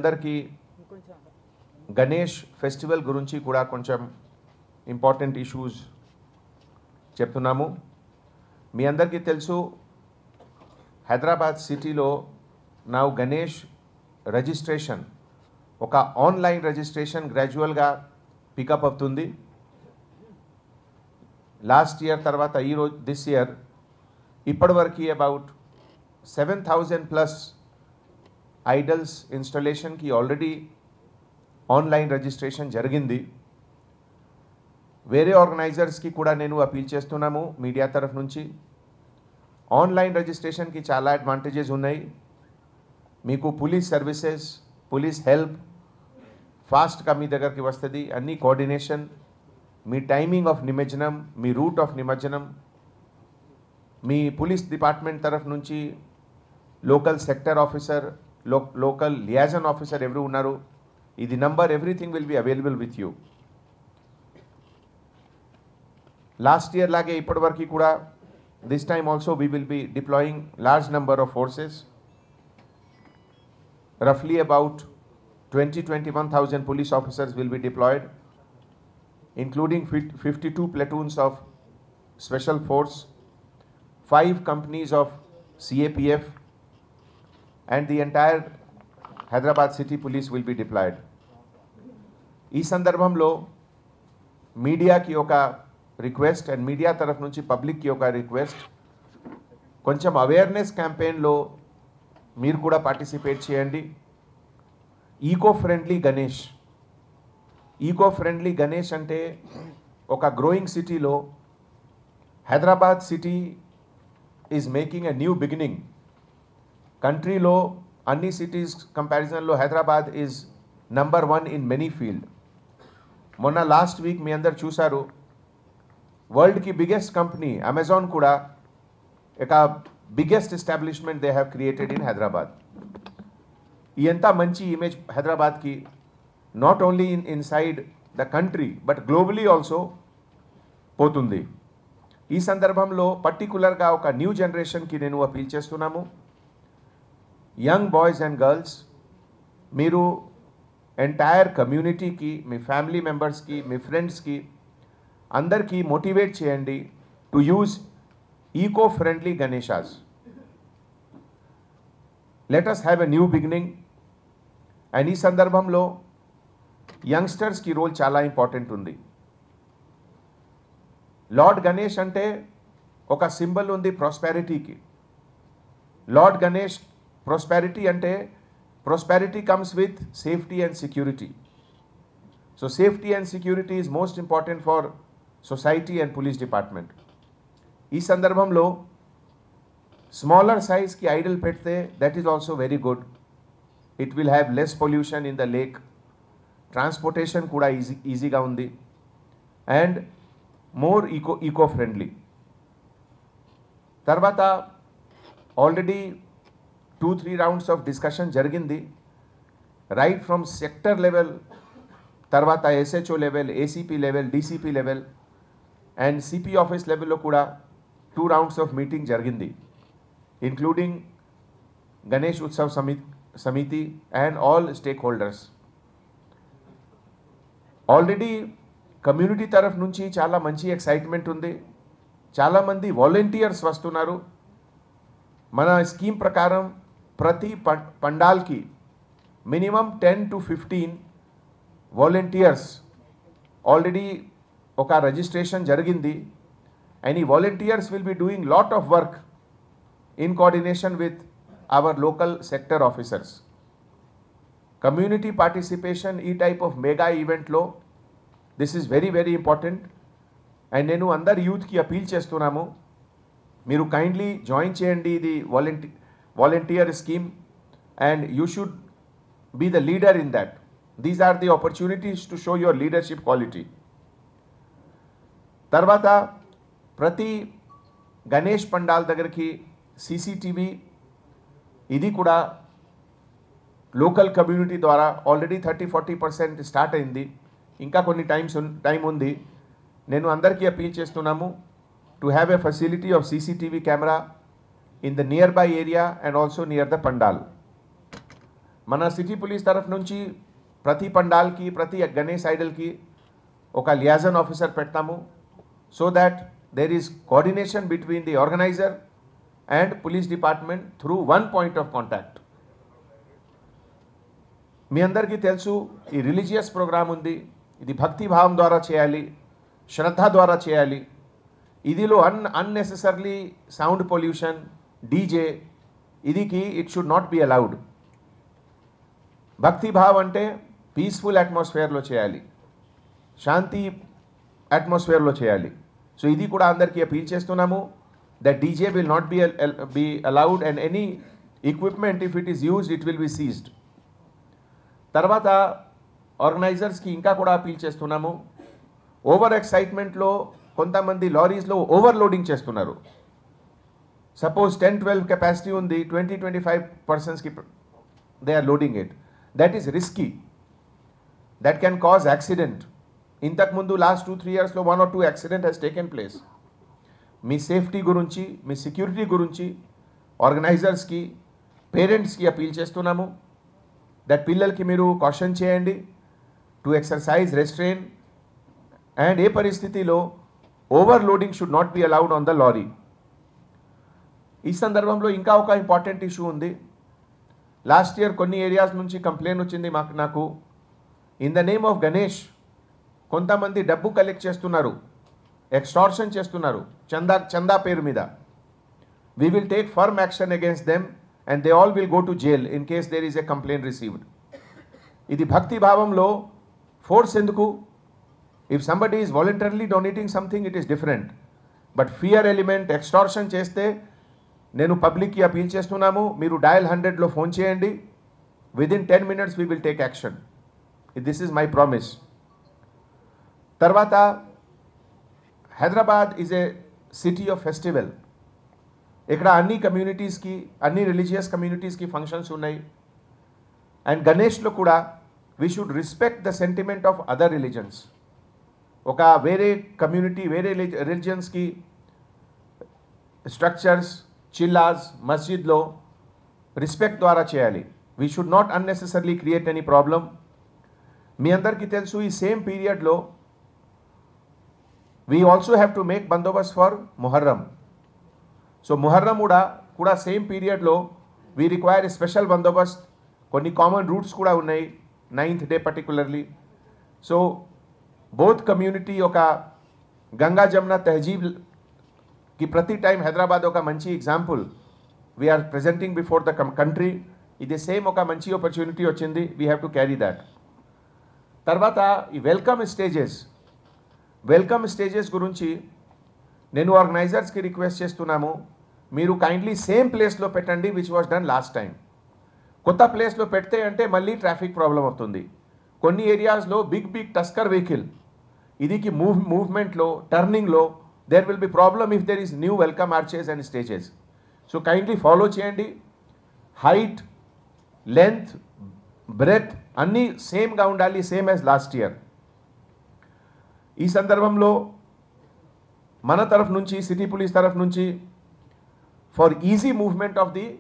అందరికీ గణేష్ ఫెస్టివల్ గురించి కూడా కొంచెం ఇంపార్టెంట్ ఇష్యూస్ చెప్తున్నాము మీ అందరికీ తెలుసు హైదరాబాద్ సిటీలో నా గణేష్ రిజిస్ట్రేషన్ ఒక ఆన్లైన్ రిజిస్ట్రేషన్ గ్రాడ్యువల్గా పికప్ అవుతుంది లాస్ట్ ఇయర్ తర్వాత ఈరోజు దిస్ ఇయర్ ఇప్పటివరకు about seven thousand plus idols ఇన్స్టాలేషన్కి ఆల్రెడీ ఆన్లైన్ రిజిస్ట్రేషన్ జరిగింది వేరే ఆర్గనైజర్స్కి కూడా నేను అపీల్ చేస్తున్నాము మీడియా తరఫు నుంచి ఆన్లైన్ రిజిస్ట్రేషన్కి చాలా అడ్వాంటేజెస్ ఉన్నాయి మీకు పోలీస్ సర్వీసెస్ పోలీస్ హెల్ప్ ఫాస్ట్గా మీ దగ్గరికి వస్తుంది అన్ని కోఆర్డినేషన్ మీ టైమింగ్ ఆఫ్ నిమజ్జనం మీ రూట్ ఆఫ్ నిమజ్జనం మీ పోలీస్ డిపార్ట్మెంట్ తరఫు నుంచి లోకల్ సెక్టర్ ఆఫీసర్ లో లోకల్ లియాజన్ ఆఫీసర్ ఎవరు ఉన్నారు ఇది number everything will be available with you last year లాగే ఇప్పటివరకు కూడా this time also we will be deploying large number of forces roughly about 20 21,000 police officers will be deployed, including fif- 52 platoons of special force, five companies of CAPF, and the entire Hyderabad city police will be deployed. ఈ సందర్భంలో మీడియాకి ఒక request and media తరఫు నుంచి పబ్లిక్కి ఒక request కొంచెం awareness క్యాంపెయిన్లో మీరు కూడా పార్టిసిపేట్ చేయండి eco friendly Ganesh eco friendly Ganesh అంటే ఒక గ్రోయింగ్ సిటీలో Hyderabad city is making a new beginning కంట్రీలో అన్ని సిటీస్ కంపారిజన్లో Hyderabad is number one in many field మొన్న లాస్ట్ వీక్ మీ అందరు చూశారు వరల్డ్కి బిగ్గెస్ట్ కంపెనీ అమెజాన్ కూడా ఒక biggest establishment they have created in Hyderabad ఈ ఎంత మంచి ఇమేజ్ హైదరాబాద్కి not only in inside the country but globally also పోతుంది ఈ సందర్భంలో పర్టికులర్గా ఒక న్యూ జనరేషన్కి నేను అపీల్ చేస్తున్నాము యంగ్ బాయ్స్ అండ్ గర్ల్స్ మీరు ఎంటైర్ కమ్యూనిటీకి మీ ఫ్యామిలీ మెంబర్స్కి మీ ఫ్రెండ్స్కి అందరికీ మోటివేట్ చేయండి to use eco friendly Ganeshas let us have a new beginning and ఈ సందర్భంలో యంగ్స్టర్స్కి రోల్ చాలా ఇంపార్టెంట్ ఉంది లార్డ్ గణేష్ అంటే ఒక సింబల్ ఉంది ప్రాస్పారిటీకి లార్డ్ గణేష్ ప్రాస్పారిటీ అంటే prosperity comes with safety and security so safety and security is most important for society and police department ఈ సందర్భంలో స్మాలర్ సైజ్కి ఐడల్ పెడితే that is also very good it will have less pollution in the lake transportation కూడా easy ఈజీగా ఉంది and more eco eco friendly తర్వాత already two three rounds of discussion జరిగింది right from sector level తర్వాత SHO level ACP level DCP level and CP office లెవెల్లో కూడా two rounds of meeting జరిగింది including Ganesh Utsav Samiti Samiti and all stakeholders already community తరఫు నుంచి చాలా మంచి ఎక్సైట్మెంట్ ఉంది చాలామంది వాలంటీర్స్ వస్తున్నారు మన స్కీమ్ ప్రకారం ప్రతి పం- పండాల్కి minimum ten to fifteen volunteers already ఒక రిజిస్ట్రేషన్ జరిగింది అండ్ ఈ volunteers will be doing lot of work in coordination with our local sector officers community participation ఈ టైప్ ఆఫ్ మెగా ఈవెంట్లో this is very very important and నేను అందరు యూత్కి appeal చేస్తున్నాము మీరు కైండ్లీ జాయిన్ చేయండి ఇది వాలంటీ volunteer scheme and you should be the leader in that these are the opportunities to show your leadership quality తర్వాత ప్రతి గణేష్ పండాల్ దగ్గరికి సీసీటీవీ ఇది కూడా లోకల్ కమ్యూనిటీ ద్వారా already thirty forty percent start అయింది ఇంకా కొన్ని టైమ్స్ టైం ఉంది నేను అందరికీ అపీల్ చేస్తున్నాము to have a facility of CCTV camera in the near by area and also near the pandal మన సిటీ పోలీస్ తరఫు నుంచి ప్రతి పండాల్కి ప్రతి గణేష్ ఐడల్కి ఒక లియాజన్ ఆఫీసర్ పెడతాము so that there is coordination between the organizer and police department through one point of contact మీ అందరికీ తెలుసు ఈ రిలీజియస్ ప్రోగ్రామ్ ఉంది ఇది భక్తి భావం ద్వారా చేయాలి శ్రద్ధ ద్వారా చేయాలి ఇదిలో అన్ అన్నెసెసర్లీ సౌండ్ పొల్యూషన్ డీజే ఇదికి it should not be allowed భక్తి భావ్ అంటే పీస్ఫుల్ అట్మాస్ఫియర్లో చేయాలి శాంతి అట్మాస్ఫియర్లో చేయాలి సో ఇది కూడా అందరికీ అపీల్ చేస్తున్నాము that DJ will not be be allowed and any equipment if it is used it will be seized తర్వాత ఆర్గనైజర్స్కి ఇంకా కూడా అపీల్ చేస్తున్నాము ఓవర్ ఎక్సైట్మెంట్లో కొంతమంది లారీస్లో ఓవర్లోడింగ్ చేస్తున్నారు సపోజ్ టెన్ ట్వెల్వ్ కెపాసిటీ ఉంది ట్వంటీ ట్వంటీ ఫైవ్ పర్సన్స్కి they are loading it that is risky that can cause accident ఇంతకుముందు లాస్ట్ టూ త్రీ ఇయర్స్లో one or two accident has taken place మీ సేఫ్టీ గురించి మీ సెక్యూరిటీ గురించి ఆర్గనైజర్స్కి పేరెంట్స్కి అపీల్ చేస్తున్నాము that పిల్లలకి మీరు కాషన్ చేయండి టు ఎక్సర్సైజ్ రెస్ట్రెయిన్ అండ్ ఏ పరిస్థితిలో overloading should not be allowed on the lorry ఈ సందర్భంలో ఇంకా ఒక ఇంపార్టెంట్ ఇష్యూ ఉంది లాస్ట్ ఇయర్ కొన్ని ఏరియాస్ నుంచి కంప్లైంట్ వచ్చింది మాకు నాకు in the name of Ganesh కొంతమంది డబ్బు కలెక్ట్ చేస్తున్నారు ఎక్స్టార్షన్ చేస్తున్నారు చందా చందా పేరు మీద we will take firm action against them and they all will go to jail in case there is a complaint received ఇది భక్తి భావంలో ఫోర్స్ ఎందుకు if somebody is voluntarily donating something it is different but fear element extortion చేస్తే నేను పబ్లిక్కి appeal చేస్తున్నాము మీరు dial హండ్రెడ్లో ఫోన్ చేయండి within ten minutes we will take action this is my promise తర్వాత Hyderabad is a city of festival ఇక్కడ అన్ని కమ్యూనిటీస్కి అన్ని రిలీజియస్ కమ్యూనిటీస్కి ఫంక్షన్స్ ఉన్నాయి అండ్ గణేష్లో కూడా we should respect the sentiment of other religions ఒక వేరే కమ్యూనిటీ వేరే రిలీజియన్స్కి స్ట్రక్చర్స్ చిల్లాస్ మస్జిద్లో రెస్పెక్ట్ ద్వారా చేయాలి we should not unnecessarily create any problem మీ అందరికీ తెలుసు ఈ సేమ్ పీరియడ్లో we also have to make బందోబస్త్ ఫర్ మొహర్రం సో ముహర్రం కూడా కూడా సేమ్ పీరియడ్లో వీ రిక్వైర్ స్పెషల్ బందోబస్త్ కొన్ని కామన్ రూట్స్ కూడా ఉన్నాయి ninth day particularly so both community ఒక గంగా జమున తహజీబ్కి ప్రతి టైం హైదరాబాద్ ఒక మంచి example we are presenting before the country ఇది సేమ్ ఒక మంచి ఆపర్చునిటీ వచ్చింది we have to carry that తర్వాత ఈ వెల్కమ్ స్టేజెస్ వెల్కమ్ స్టేజెస్ గురించి నేను ఆర్గనైజర్స్కి రిక్వెస్ట్ చేస్తున్నాము మీరు కైండ్లీ సేమ్ ప్లేస్లో పెట్టండి which was done last time కొత్త ప్లేస్లో పెడితే అంటే మళ్ళీ ట్రాఫిక్ ప్రాబ్లం అవుతుంది కొన్ని ఏరియాస్లో బిగ్ బిగ్ టస్కర్ వెహికల్ ఇదికి మూవ్ మూవ్మెంట్లో టర్నింగ్లో there will be problem if there is new welcome arches and stages so kindly follow చేయండి హైట్ లెంత్ బ్రెత్ అన్నీ సేమ్గా ఉండాలి సేమ్ యాజ్ లాస్ట్ ఇయర్ ఈ సందర్భంలో మన తరఫు నుంచి సిటీ పోలీస్ తరఫు నుంచి for easy movement of the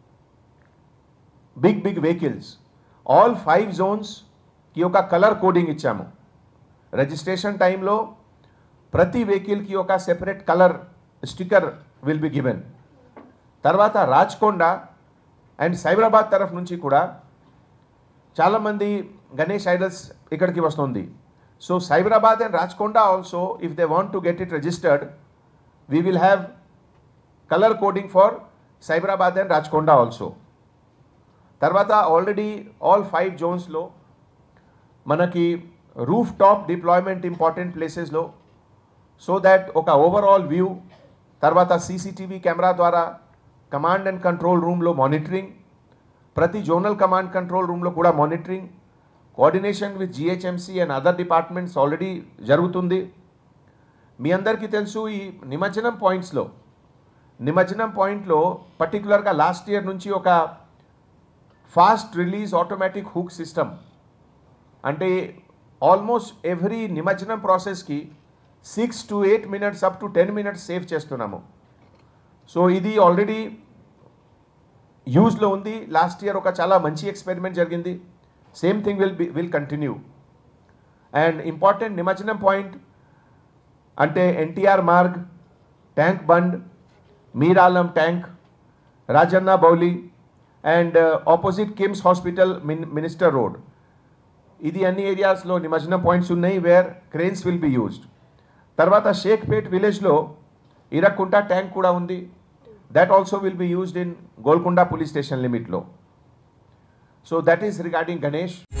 big big vehicles all five జోన్స్కి ఒక కలర్ కోడింగ్ ఇచ్చాము రిజిస్ట్రేషన్ టైంలో ప్రతి వెహికల్కి ఒక separate colour sticker will be given తర్వాత రాజ్కొండ అండ్ సైబరాబాద్ తరఫు నుంచి కూడా చాలామంది గణేష్ ఐడల్స్ ఇక్కడికి వస్తుంది so Cyberabad and Rachakonda also if they want to get it registered we will have colour coding for Cyberabad and Rachakonda also తర్వాత ఆల్రెడీ ఆల్ ఫైవ్ జోన్స్లో మనకి రూఫ్ టాప్ డిప్లాయ్మెంట్ ఇంపార్టెంట్ ప్లేసెస్లో సో దాట్ ఒక ఓవరాల్ వ్యూ తర్వాత సీసీటీవీ కెమెరా ద్వారా command and control రూమ్లో monitoring ప్రతి zonal command control రూమ్లో కూడా monitoring coordination with GHMC and other departments already జరుగుతుంది మీ అందరికీ తెలుసు ఈ నిమజ్జనం పాయింట్స్లో నిమజ్జనం పాయింట్లో పర్టికులర్గా లాస్ట్ ఇయర్ నుంచి ఒక fast release automatic hook system అంటే ఆల్మోస్ట్ ఎవ్రీ నిమజ్జనం ప్రాసెస్కి six to eight minutes up to ten minutes save చేస్తున్నాము సో ఇది ఆల్రెడీ యూజ్లో ఉంది లాస్ట్ ఇయర్ ఒక చాలా మంచి ఎక్స్పెరిమెంట్ జరిగింది same thing will be will continue and important నిమజ్జనం పాయింట్ అంటే NTR Marg tank bund Miralam tank Rajanna Bowli and opposite KIMS hospital మిన్ మినిస్టర్ రోడ్ ఇది అన్ని ఏరియాస్లో నిమజ్జనం పాయింట్స్ ఉన్నాయి where cranes will be used తర్వాత షేక్పేట్ విలేజ్లో ఇరక్కుంట ట్యాంక్ కూడా ఉంది that also will be used in Golconda police station లిమిట్లో so that is regarding Ganesh